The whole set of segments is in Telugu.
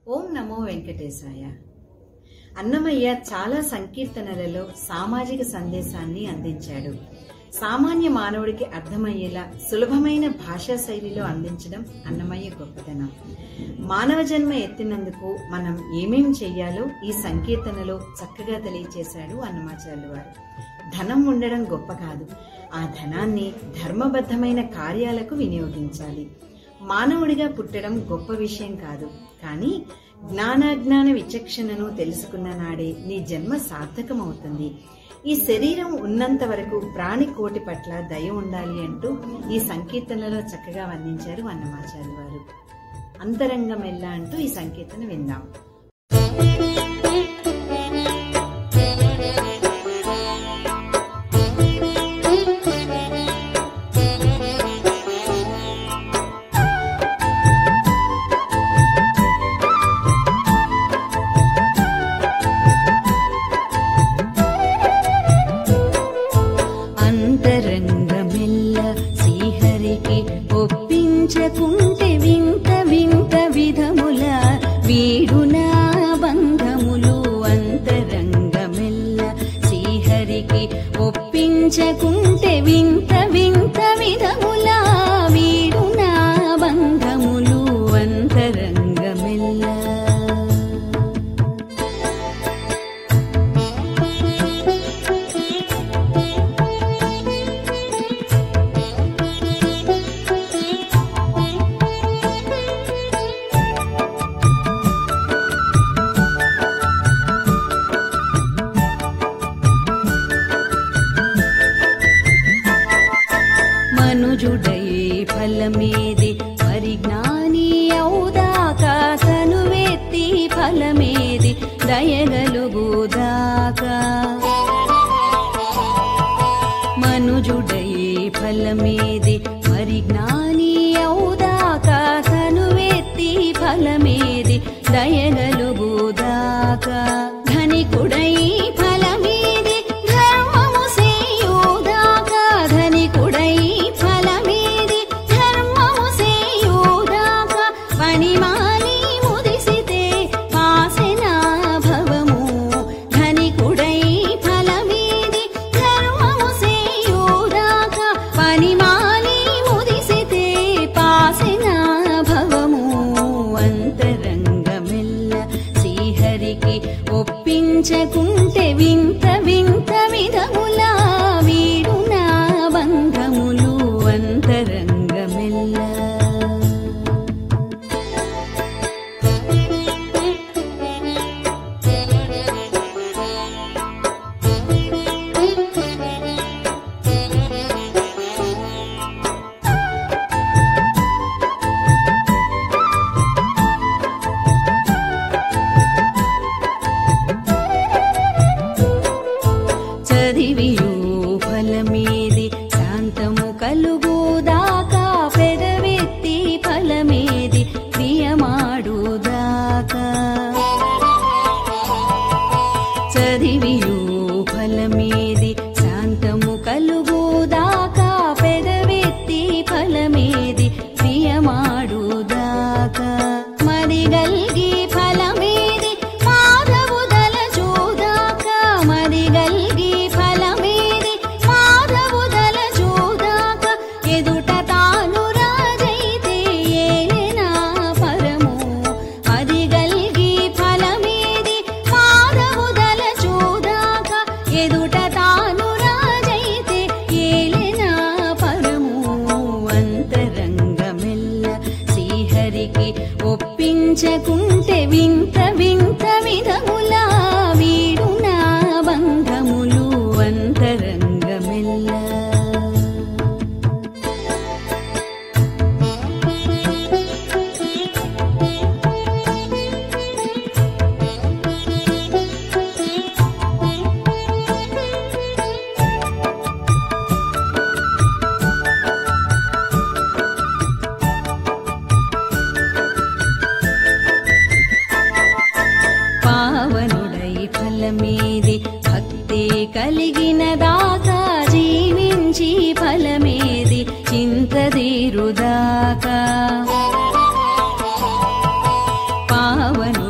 ఓం నమో వెంకటేశాయ అన్నమయ్య చాలా సంకీర్తనలలో సామాజిక సందేశాన్ని అందించాడు సామాన్య మానవుడికి అర్థమయ్యేలా సులభమైన భాషా శైలిలో అందించడం అన్నమయ్య గొప్పతనం మానవ జన్మ ఎత్తినందుకు మనం ఏమేం చెయ్యాలో ఈ సంకీర్తనలో చక్కగా తెలియచేశాడు అన్నమాచార్యులు వారు ధనం ఉండడం గొప్ప కాదు ఆ ధనాన్ని ధర్మబద్ధమైన కార్యాలకు వినియోగించాలి మానవుడిగా పుట్టడం గొప్ప విషయం కాదు కానీ జ్ఞానాజ్ఞాన విచక్షణను తెలుసుకున్న నాడే నీ జన్మ సార్థకమవుతుంది ఈ శరీరం ఉన్నంత వరకు ప్రాణి కోటి పట్ల దయ ఉండాలి అంటూ ఈ సంకీర్తనలో చక్కగా వర్ణించారు అన్నమాచార్య వారు అంతరంగమెల్లా అంటూ ఈ సంకీర్తన విందాం అంతరంగమెల్ల శ్రీహరికి ఒప్పించకుంటే వింత వింత విధముల వీడునా బంధములు అంతరంగమెల్ల శ్రీహరికి ఒప్పించకుంటే వింత వింత విధముల వీడునా బంధములు అంతరంగమెల్ల మనుజుడై ఫలమేది పరిజ్ఞాని అవుదాకా తనువెత్తి ఫలమేది దయగలుగుదాకా మనుజుడై ఫలమేది పరిజ్ఞాని అవుదాకా తనువెత్తి ఫలమేది దయగలుగుదాకా ధనికుడై ఫలమేది ధర్మము సేయుదాకా ధనికుడై ఫలమేది ధర్మము సేయుదాకా పనిమాలి ముదిసితే పాసెనా భవము ధనికుడై ఫలమేది ధర్మము సేయుదాకా పనిమాలి ముదిసితే పాసెనా భవము అంతరంగమెల్ల శ్రీహరికి ఒప్పించకుంటే వింత వింత విధముల వీడునా బంధములు అంతరంగమెల్ల చదివియు ఫలమేది శాంతము కలుగుదాకా పెదవెత్తి ఫలమేది ప్రియమాడుదాకా చదివియు ఫలమేది శాంతము కలుగుదాకా పెదవెత్తి ఫలమేది ప్రియమాడుదాకా మదిగల్గి ఫలమేది మాధవుదల చూదాకా మదిగల్గి ఫలమేది మాధవుదల చూదాకా ఎదుట తాను రాజైతే ఏలెనా పరము మదిగల్గి ఫలమేది మాధవుదల చూదాకా ఎదుట తాను రాజైతే ఏలెనా పరము అంతరంగమెల్ల శ్రీహరికి ఒప్పించకుంటే వింత వింత విధముల వీడునా బంధములు అంతరంగమెల్ల పావనుడై ఫలమేది భక్తి కలిగిన దాకా జీవించి ఫలమేది చింతదీరుదాకా పావను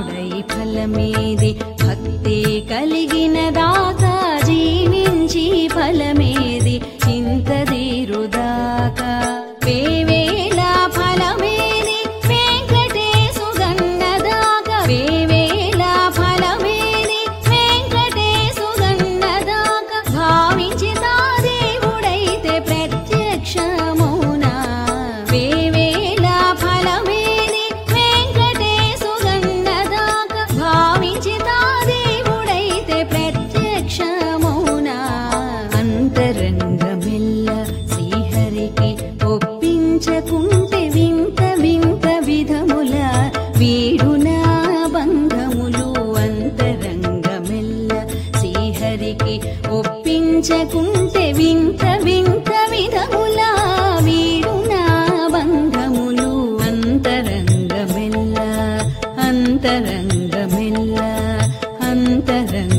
ఫలమేది భక్తి కలిగిన దాకా జీవించి ఫలమేది చింతదీరుదాకా వేవేల ఫలమేది వెంకటేశు గన్నదాకా వేవేల ఫలమేది వెంకటేశు గన్నదాకా భావించి తా దేవుడైతే ప్రత్యక్షమౌనా వేవేల ఫలమేది వెంకటేశు గన్నదాకా భావించి తా దేవుడైతే ప్రత్యక్షమౌనా అంతరంగమెల్ల శ్రీహరికి ఒప్పించకుంటే వింత వింత విధముల వీడునా బంధములు అంతరంగమెల్ల శ్రీహరికి ఒప్పించకుంటే వింత వింత విధముల వీడునా బంధములు అంతరంగమెల్ల అంతరంగమెల్ల అంతరంగ